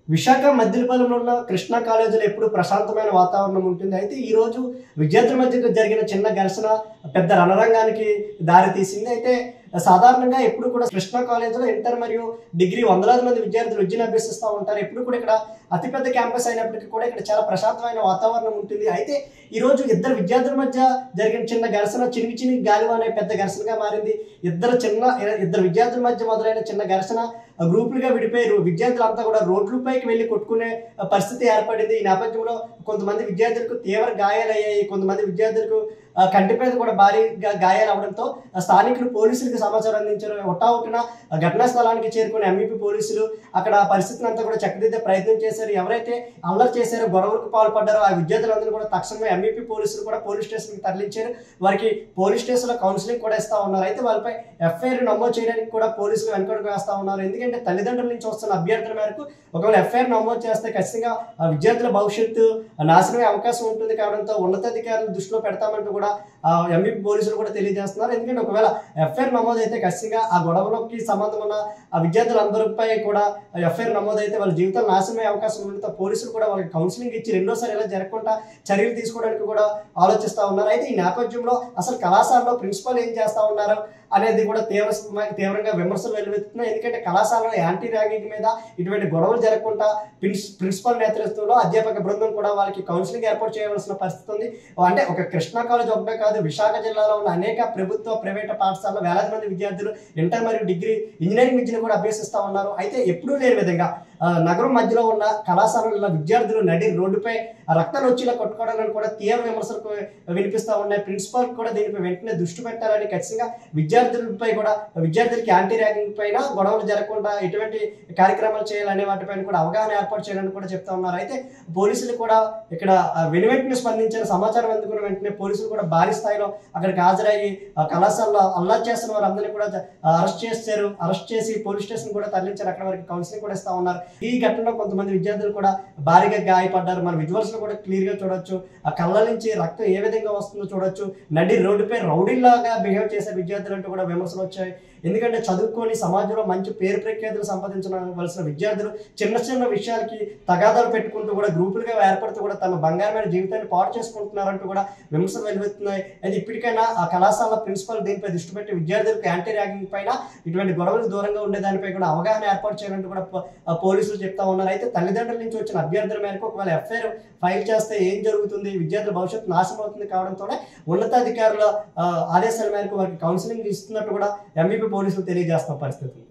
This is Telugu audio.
విశాఖ మద్దిలపాలెంలో ఉన్న కృష్ణా కాలేజీలో ఎప్పుడు ప్రశాంతమైన వాతావరణం ఉంటుంది అయితే ఈ రోజు విద్యార్థుల మధ్య జరిగిన చిన్న ఘర్షణ పెద్ద రణరంగానికి దారి తీసింది అయితే సాధారణంగా ఎప్పుడు కూడా కృష్ణా కాలేజీలో ఇంటర్ మరియు డిగ్రీ వందలాది మంది విద్యార్థులు విద్యను అభ్యసిస్తూ ఉంటారు ఎప్పుడు కూడా ఇక్కడ అతిపెద్ద క్యాంపస్ అయినప్పటికీ కూడా ఇక్కడ చాలా ప్రశాంతమైన వాతావరణం ఉంటుంది అయితే ఈ రోజు ఇద్దరు విద్యార్థుల మధ్య జరిగిన చిన్న ఘర్షణ చిన్ని చిన్ని గాలివ అనే పెద్ద ఘర్షణగా మారింది ఇద్దరు చిన్న ఇద్దరు విద్యార్థుల మధ్య మొదలైన చిన్న ఘర్షణ గ్రూపులుగా విడిపోయారు విద్యార్థులంతా కూడా రోడ్లపైకి వెళ్ళి కొట్టుకునే పరిస్థితి ఏర్పడింది ఈ నేపథ్యంలో కొంతమంది విద్యార్థులకు తీవ్ర గాయాలయ్యాయి కొంతమంది విద్యార్థులకు ఆ, కంటిపేద కూడా భారీగా గాయాలు అవడంతో ఆ, స్థానికులు పోలీసులకు సమాచారం అందించారు ఒట్టావుటిన ఘటనా స్థలానికి చేరుకున్న ఎంఈపీ పోలీసులు అక్కడ ఆ పరిస్థితిని అంతా కూడా చక్కదిద్దే ప్రయత్నం చేశారు ఎవరైతే అల్లరి చేశారో గొడవలకు పాల్పడ్డారో ఆ విద్యార్థులందరూ కూడా తక్షణమే ఎంఈపీ పోలీసులు కూడా పోలీస్ స్టేషన్కి తరలించారు వారికి పోలీస్ స్టేషన్లో కౌన్సిలింగ్ కూడా ఇస్తా ఉన్నారు అయితే వాళ్ళపై ఎఫ్ఐఆర్ నమోదు చేయడానికి కూడా పోలీసులు వెనకడుగు వేస్తా ఉన్నారు ఎందుకంటే తల్లిదండ్రుల నుంచి వస్తున్న అభ్యర్థుల మేరకు ఒకవేళ ఎఫ్ఐఆర్ నమోదు చేస్తే ఖచ్చితంగా ఆ విద్యార్థుల భవిష్యత్తు నాశనమే అవకాశం ఉంటుంది కావడంతో ఉన్నతాధికారులు దృష్టిలో పెడతామంటూ కూడా ఎంఈపీ పోలీసులు కూడా తెలియజేస్తున్నారు ఎందుకంటే ఒకవేళ ఎఫ్ఐఆర్ నమోదు అయితే ఖచ్చితంగా ఆ గొడవలకి సంబంధం ఉన్న ఆ విద్యార్థులందరిపై కూడా ఎఫ్ఐఆర్ నమోదు అయితే వాళ్ళ జీవితాలు నాశనమయ్యే అవకాశం ఉండడంతో పోలీసులు కూడా వాళ్ళకి కౌన్సిలింగ్ ఇచ్చి రెండోసారి ఇలా జరగకుండా చర్యలు తీసుకోవడానికి కూడా ఆలోచిస్తూ ఉన్నారు అయితే ఈ నేపథ్యంలో అసలు కళాశాలలో ప్రిన్సిపల్ ఏం చేస్తా ఉన్నారు అనేది కూడా తీవ్ర తీవ్రంగా విమర్శలు వెలువెత్తున్నాయి ఎందుకంటే కళాశాలలో యాంటీ ర్యాగింగ్ మీద ఇటువంటి గొడవలు జరగకుండా ప్రిన్స్ ప్రిన్సిపల్ నేతృత్వంలో అధ్యాపక బృందం కూడా వాళ్ళకి కౌన్సిలింగ్ ఏర్పాటు చేయవలసిన పరిస్థితి ఉంది అంటే ఒక కృష్ణా కాలేజ్ ఒకటే కాదు విశాఖ జిల్లాలో ఉన్న అనేక ప్రభుత్వ ప్రైవేట్ పాఠశాలలో వేలాది మంది విద్యార్థులు ఇంటర్ మరియు డిగ్రీ ఇంజనీరింగ్ విద్యను కూడా అభ్యసిస్తూ ఉన్నారు అయితే ఎప్పుడూ లేని విధంగా ఆ, నగరం మధ్యలో ఉన్న కళాశాలలో విద్యార్థులు నడి రోడ్డుపై రక్తం వచ్చేలా కొట్టుకోవడానికి కూడా తీవ్ర విమర్శలకు వినిపిస్తూ ఉన్నాయి ప్రిన్సిపాల్ కూడా దీనిపై వెంటనే దృష్టి పెట్టాలని ఖచ్చితంగా విద్యార్థులపై కూడా విద్యార్థులకి యాంటీ ర్యాగింగ్ పైన గొడవలు జరగకుండా ఎటువంటి కార్యక్రమాలు చేయాలనే వాటిపైన కూడా అవగాహన ఏర్పాటు చేయాలని కూడా చెప్తా ఉన్నారు అయితే పోలీసులు కూడా ఇక్కడ ఆ, వెను వెంటనే స్పందించిన సమాచారం అందుకున్న వెంటనే పోలీసులు కూడా భారీ స్థాయిలో అక్కడికి హాజరయ్యి ఆ కళాశాలలో అల్లరి చేస్తున్న వారందరినీ కూడా అరెస్ట్ చేశారు అరెస్ట్ చేసి పోలీస్ స్టేషన్ కూడా తరలించారు అక్కడ వరకు కౌన్సిలింగ్ కూడా ఇస్తా ఉన్నారు ఈ ఘటనలో కొంతమంది విద్యార్థులు కూడా భారీగా గాయపడ్డారు మన విజువల్స్ లో కూడా క్లియర్ గా చూడొచ్చు ఆ కళ్ళ నుంచి రక్తం ఏ విధంగా వస్తుందో చూడొచ్చు నడి రోడ్డుపై రౌడీలాగా బిహేవ్ చేసే విద్యార్థులు అంటూ కూడా విమర్శలు వచ్చాయి ఎందుకంటే చదువుకొని సమాజంలో మంచి పేరు ప్రఖ్యాతులు సంపాదించవలసిన విద్యార్థులు చిన్న చిన్న విషయాలకి తగాదాలు పెట్టుకుంటూ కూడా గ్రూపులుగా ఏర్పడుతూ కూడా తమ బంగారమైన జీవితాన్ని పాడు చేసుకుంటున్నారంటూ కూడా విమర్శలు వెలువెత్తున్నాయి అయితే ఇప్పటికైనా ఆ కళాశాల ప్రిన్సిపల్ దీనిపై దృష్టి పెట్టి విద్యార్థులకు యాంటీ ర్యాగింగ్ పైన ఇటువంటి గొడవలకు దూరంగా ఉండే దానిపై కూడా అవగాహన ఏర్పాటు చేయాలంటూ కూడా పో- ఆ పోలీసులు చెప్తా ఉన్నారు అయితే తల్లిదండ్రుల నుంచి వచ్చిన అభ్యర్థుల మేరకు ఒకవేళ ఎఫ్ఐఆర్ ఫైల్ చేస్తే ఏం జరుగుతుంది విద్యార్థుల భవిష్యత్తు నాశనం అవుతుంది కావడంతోనే ఉన్నతాధికారుల ఆ, ఆదేశాల మేరకు వారికి కౌన్సిలింగ్ ఇస్తున్నట్టు కూడా ఎంఈపీ పోలీసులు తెలియజేస్తున్న పరిస్థితి